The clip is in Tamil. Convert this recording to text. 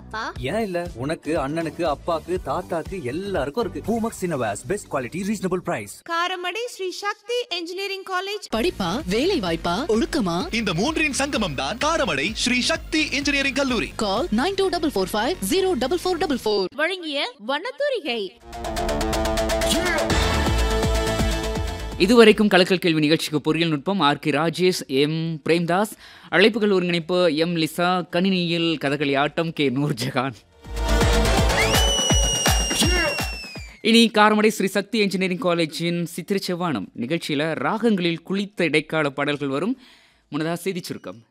அப்பா ஏன் இல்ல உனக்கு அண்ணனுக்கு அப்பாக்கு தாத்தாக்கு எல்லாருக்கும் இருக்கு பூமக்ஸ் சினவாஸ் best quality reasonable price Karamadai Sri Sakthi engineering college படிப்பா வேலை வாய்ப்பா ஒழுக்கமா இந்த மூன்றின் சங்கமம் தான் காரமடை ஸ்ரீ சக்தி இன்ஜினியரிங் கல்லூரி call nine two double four five zero double four double four வழங்கிய வண்ணத்தூரிகை இதுவரைக்கும் கலக்கல் கேள்வி நிகழ்ச்சிக்கு பொறியியல் நுட்பம் R K Rajesh M Premdas அழைப்புகள் ஒருங்கிணைப்பு எம் லிசா கணினியில் கதகளி ஆட்டம் கே நூர்ஜஹான் இனி காரமடை ஸ்ரீ சக்தி இன்ஜினியரிங் காலேஜின் சித்திர செவ்வானம் நிகழ்ச்சியில் ராகங்களில் குளித்த இடைக்கால பாடல்கள் வரும் முன்னதாக செய்திச் சுருக்கம்